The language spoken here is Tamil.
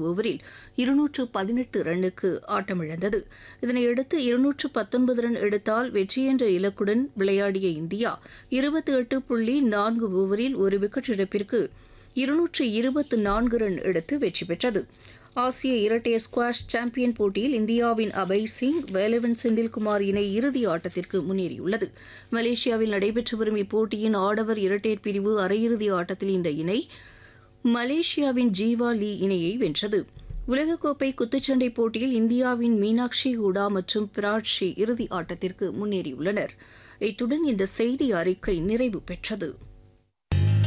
ஓவரில் இருநூற்று பதினெட்டு ரன்னுக்கு ஆட்டமிழந்தது இதனையடுத்து இருநூற்று பத்தொன்பது ரன் எடுத்தால் வெற்றி என்ற இலக்குடன் விளையாடிய இந்தியா இருபத்தி எட்டு புள்ளி நான்கு ஓவரில் ஒரு விக்கெட் இழப்பிற்கு இருநூற்று இருபத்து நான்கு ரன் எடுத்து வெற்றி பெற்றது ஆசிய இரட்டையர் ஸ்குவாஷ் சாம்பியன் போட்டியில் இந்தியாவின் அபய் சிங் வேலவன் செந்தில்குமார் இணை இறுதி ஆட்டத்திற்கு முன்னேறியுள்ளது மலேசியாவில் நடைபெற்று வரும் இப்போட்டியின் ஆடவர் இரட்டையர் பிரிவு அரையிறுதி ஆட்டத்தில் இந்த இணை மலேசியாவின் ஜீவா லீ இணையை வென்றது உலகக்கோப்பை குத்துச்சண்டை போட்டியில் இந்தியாவின் மீனாட்சி ஹூடா மற்றும் பிராட்ஷி இறுதி ஆட்டத்திற்கு முன்னேறியுள்ளனர் இத்துடன் இந்த செய்தி அறிக்கை நிறைவு பெற்றது